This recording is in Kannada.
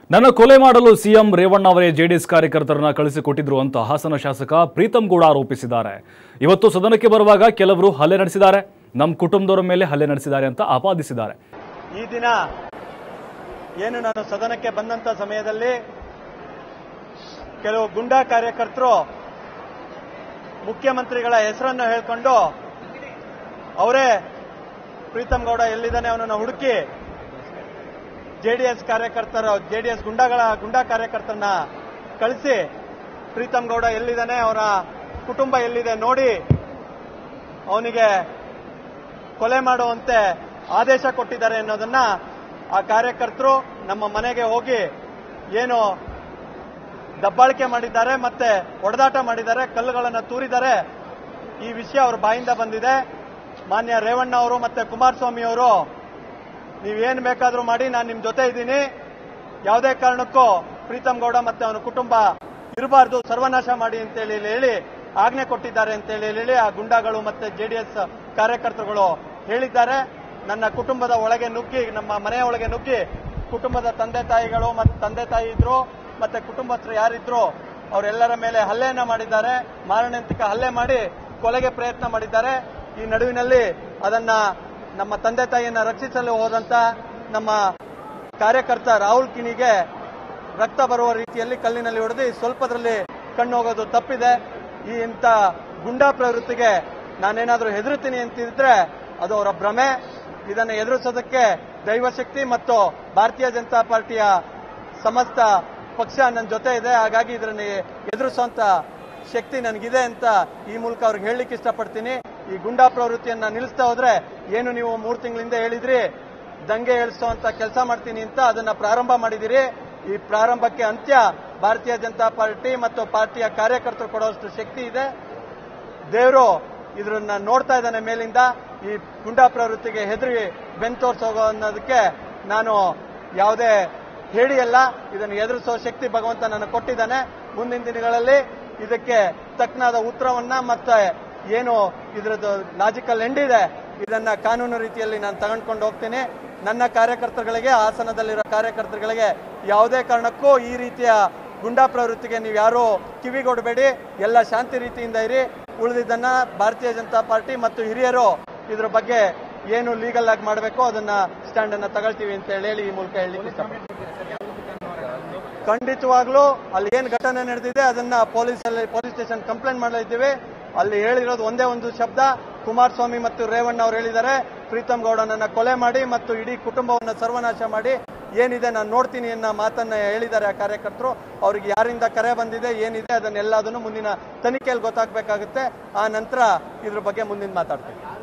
ನನ್ನ ಕೊಲೆ ಮಾಡಲು ಸಿಎಂ ರೇವಣ್ಣ ಅವರೇ ಜೆಡಿಎಸ್ ಕಾರ್ಯಕರ್ತರನ್ನ ಕಳಿಸಿಕೊಟ್ಟಿದ್ರು ಅಂತ ಹಾಸನ ಶಾಸಕ ಪ್ರೀತಂ ಗೌಡ ಆರೋಪಿಸಿದ್ದಾರೆ ಇವತ್ತು ಸದನಕ್ಕೆ ಬರುವಾಗ ಕೆಲವರು ಹಲ್ಲೆ ನಡೆಸಿದ್ದಾರೆ ನಮ್ಮ ಕುಟುಂಬದವರ ಮೇಲೆ ಹಲ್ಲೆ ನಡೆಸಿದ್ದಾರೆ ಅಂತ ಆಪಾದಿಸಿದ್ದಾರೆ ಈ ದಿನ ಏನು ನಾನು ಸದನಕ್ಕೆ ಬಂದಂತ ಸಮಯದಲ್ಲಿ ಕೆಲವು ಗುಂಡಾ ಕಾರ್ಯಕರ್ತರು ಮುಖ್ಯಮಂತ್ರಿಗಳ ಹೆಸರನ್ನು ಹೇಳ್ಕೊಂಡು ಅವರೇ ಪ್ರೀತಂ ಗೌಡ ಎಲ್ಲಿದ್ದಾನೆ ಅವನನ್ನು ಹುಡುಕಿ ಜೆಡಿಎಸ್ ಕಾರ್ಯಕರ್ತರ ಜೆಡಿಎಸ್ ಗುಂಡಾಗಳ ಗುಂಡಾ ಕಾರ್ಯಕರ್ತರನ್ನ ಕಳಿಸಿ ಪ್ರೀತಂ ಗೌಡ ಎಲ್ಲಿದ್ದಾನೆ ಅವರ ಕುಟುಂಬ ಎಲ್ಲಿದೆ ನೋಡಿ ಅವನಿಗೆ ಕೊಲೆ ಮಾಡುವಂತೆ ಆದೇಶ ಕೊಟ್ಟಿದ್ದಾರೆ ಅನ್ನೋದನ್ನ ಆ ಕಾರ್ಯಕರ್ತರು ನಮ್ಮ ಮನೆಗೆ ಹೋಗಿ ಏನು ದಬ್ಬಾಳಿಕೆ ಮಾಡಿದ್ದಾರೆ ಮತ್ತೆ ಹೊಡೆದಾಟ ಮಾಡಿದ್ದಾರೆ ಕಲ್ಲುಗಳನ್ನು ತೂರಿದ್ದಾರೆ ಈ ವಿಷಯ ಅವ್ರ ಬಾಯಿಂದ ಬಂದಿದೆ ಮಾನ್ಯ ರೇವಣ್ಣ ಅವರು ಮತ್ತೆ ಕುಮಾರಸ್ವಾಮಿ ಅವರು ನೀವೇನ್ ಬೇಕಾದ್ರೂ ಮಾಡಿ ನಾನು ನಿಮ್ ಜೊತೆ ಇದ್ದೀನಿ ಯಾವುದೇ ಕಾರಣಕ್ಕೂ ಪ್ರೀತಂ ಗೌಡ ಮತ್ತೆ ಅವನ ಕುಟುಂಬ ಇರಬಾರ್ದು ಸರ್ವನಾಶ ಮಾಡಿ ಅಂತೇಳಿ ಹೇಳಿ ಆಜ್ಞೆ ಕೊಟ್ಟಿದ್ದಾರೆ ಅಂತೇಳಿ ಹೇಳಿ ಆ ಗುಂಡಾಗಳು ಮತ್ತೆ ಜೆಡಿಎಸ್ ಕಾರ್ಯಕರ್ತರುಗಳು ಹೇಳಿದ್ದಾರೆ ನನ್ನ ಕುಟುಂಬದ ಒಳಗೆ ನುಗ್ಗಿ ನಮ್ಮ ಮನೆಯ ಒಳಗೆ ನುಗ್ಗಿ ಕುಟುಂಬದ ತಂದೆ ತಾಯಿಗಳು ಮತ್ತೆ ತಂದೆ ತಾಯಿ ಇದ್ರು ಮತ್ತೆ ಕುಟುಂಬಸ್ಥರು ಯಾರಿದ್ರು ಅವರೆಲ್ಲರ ಮೇಲೆ ಹಲ್ಲೆಯನ್ನ ಮಾಡಿದ್ದಾರೆ ಮಾರಣಾಂತಿಕ ಹಲ್ಲೆ ಮಾಡಿ ಕೊಲೆಗೆ ಪ್ರಯತ್ನ ಮಾಡಿದ್ದಾರೆ ಈ ನಡುವಿನಲ್ಲಿ ಅದನ್ನ ನಮ್ಮ ತಂದೆ ತಾಯಿಯನ್ನ ರಕ್ಷಿಸಲು ಹೋದಂತ ನಮ್ಮ ಕಾರ್ಯಕರ್ತ ರಾಹುಲ್ ಕಿಣಿಗೆ ರಕ್ತ ಬರುವ ರೀತಿಯಲ್ಲಿ ಕಲ್ಲಿನಲ್ಲಿ ಹೊಡೆದು ಸ್ವಲ್ಪದಲ್ಲಿ ಕಣ್ಣು ಹೋಗೋದು ತಪ್ಪಿದೆ ಈ ಇಂಥ ಗುಂಡಾ ಪ್ರವೃತ್ತಿಗೆ ನಾನೇನಾದ್ರೂ ಹೆದರುತ್ತೀನಿ ಅಂತಿದ್ರೆ ಅದು ಅವರ ಭ್ರಮೆ ಇದನ್ನು ಎದುರಿಸೋದಕ್ಕೆ ದೈವಶಕ್ತಿ ಮತ್ತು ಭಾರತೀಯ ಜನತಾ ಪಾರ್ಟಿಯ ಸಮಸ್ತ ಪಕ್ಷ ನನ್ನ ಜೊತೆ ಇದೆ ಹಾಗಾಗಿ ಇದನ್ನು ಎದುರಿಸುವಂತ ಶಕ್ತಿ ನನಗಿದೆ ಅಂತ ಈ ಮೂಲಕ ಅವ್ರಿಗೆ ಹೇಳಲಿಕ್ಕೆ ಇಷ್ಟಪಡ್ತೀನಿ ಈ ಗುಂಡಾ ಪ್ರವೃತ್ತಿಯನ್ನ ನಿಲ್ಲಿಸ್ತಾ ಹೋದ್ರೆ ಏನು ನೀವು ಮೂರು ತಿಂಗಳಿಂದ ಹೇಳಿದ್ರಿ ದಂಗೆ ಏಳಿಸುವಂತ ಕೆಲಸ ಮಾಡ್ತೀನಿ ಅಂತ ಅದನ್ನ ಪ್ರಾರಂಭ ಮಾಡಿದಿರಿ ಈ ಪ್ರಾರಂಭಕ್ಕೆ ಅಂತ್ಯ ಭಾರತೀಯ ಜನತಾ ಪಾರ್ಟಿ ಮತ್ತು ಪಾರ್ಟಿಯ ಕಾರ್ಯಕರ್ತರು ಕೊಡುವಷ್ಟು ಶಕ್ತಿ ಇದೆ ದೇವರು ಇದನ್ನ ನೋಡ್ತಾ ಇದ್ದಾನೆ ಮೇಲಿಂದ ಈ ಗುಂಡಾ ಪ್ರವೃತ್ತಿಗೆ ಹೆದರಿ ಬೆನ್ ತೋರ್ಸೋಗೋ ಅನ್ನೋದಕ್ಕೆ ನಾನು ಯಾವುದೇ ಹೇಳಿಯಲ್ಲ ಇದನ್ನು ಎದುರಿಸೋ ಶಕ್ತಿ ಭಗವಂತ ನನಗೆ ಕೊಟ್ಟಿದ್ದಾನೆ ಮುಂದಿನ ದಿನಗಳಲ್ಲಿ ಇದಕ್ಕೆ ತಕ್ಕನಾದ ಉತ್ತರವನ್ನ ಮತ್ತೆ ಏನು ಇದರದ್ದು ಲಾಜಿಕಲ್ ಎಂಡ್ ಇದೆ ಇದನ್ನ ಕಾನೂನು ರೀತಿಯಲ್ಲಿ ನಾನು ತಗೊಂಡ್ಕೊಂಡು ಹೋಗ್ತೀನಿ ನನ್ನ ಕಾರ್ಯಕರ್ತರುಗಳಿಗೆ ಹಾಸನದಲ್ಲಿರೋ ಕಾರ್ಯಕರ್ತರುಗಳಿಗೆ ಯಾವುದೇ ಕಾರಣಕ್ಕೂ ಈ ರೀತಿಯ ಗುಂಡಾ ಪ್ರವೃತ್ತಿಗೆ ನೀವು ಯಾರು ಕಿವಿಗೊಡಬೇಡಿ ಎಲ್ಲ ಶಾಂತಿ ರೀತಿಯಿಂದ ಇರಿ ಉಳಿದಿದ್ದನ್ನ ಭಾರತೀಯ ಜನತಾ ಪಾರ್ಟಿ ಮತ್ತು ಹಿರಿಯರು ಇದ್ರ ಬಗ್ಗೆ ಏನು ಲೀಗಲ್ ಆಗಿ ಮಾಡಬೇಕು ಅದನ್ನ ಸ್ಟ್ಯಾಂಡ್ ಅನ್ನ ತಗೊಳ್ತೀವಿ ಅಂತ ಹೇಳಿ ಈ ಮೂಲಕ ಹೇಳಿ ಖಂಡಿತವಾಗ್ಲೂ ಅಲ್ಲಿ ಏನ್ ಘಟನೆ ನಡೆದಿದೆ ಅದನ್ನ ಪೊಲೀಸ್ ಅಲ್ಲಿ ಪೊಲೀಸ್ ಸ್ಟೇಷನ್ ಕಂಪ್ಲೇಂಟ್ ಮಾಡಲಿದ್ದೀವಿ ಅಲ್ಲಿ ಹೇಳಿರೋದು ಒಂದೇ ಒಂದು ಶಬ್ದ ಕುಮಾರಸ್ವಾಮಿ ಮತ್ತು ರೇವಣ್ಣ ಅವರು ಹೇಳಿದ್ದಾರೆ ಪ್ರೀತಂ ಗೌಡನನ್ನ ಕೊಲೆ ಮಾಡಿ ಮತ್ತು ಇಡೀ ಕುಟುಂಬವನ್ನ ಸರ್ವನಾಶ ಮಾಡಿ ಏನಿದೆ ನಾನು ನೋಡ್ತೀನಿ ಅನ್ನೋ ಮಾತನ್ನ ಹೇಳಿದ್ದಾರೆ ಆ ಕಾರ್ಯಕರ್ತರು ಅವ್ರಿಗೆ ಯಾರಿಂದ ಕರೆ ಬಂದಿದೆ ಏನಿದೆ ಅದನ್ನೆಲ್ಲದನ್ನು ಮುಂದಿನ ತನಿಖೆಯಲ್ಲಿ ಗೊತ್ತಾಗಬೇಕಾಗುತ್ತೆ ಆ ನಂತರ ಇದ್ರ ಬಗ್ಗೆ ಮುಂದಿನ ಮಾತಾಡ್ತೀನಿ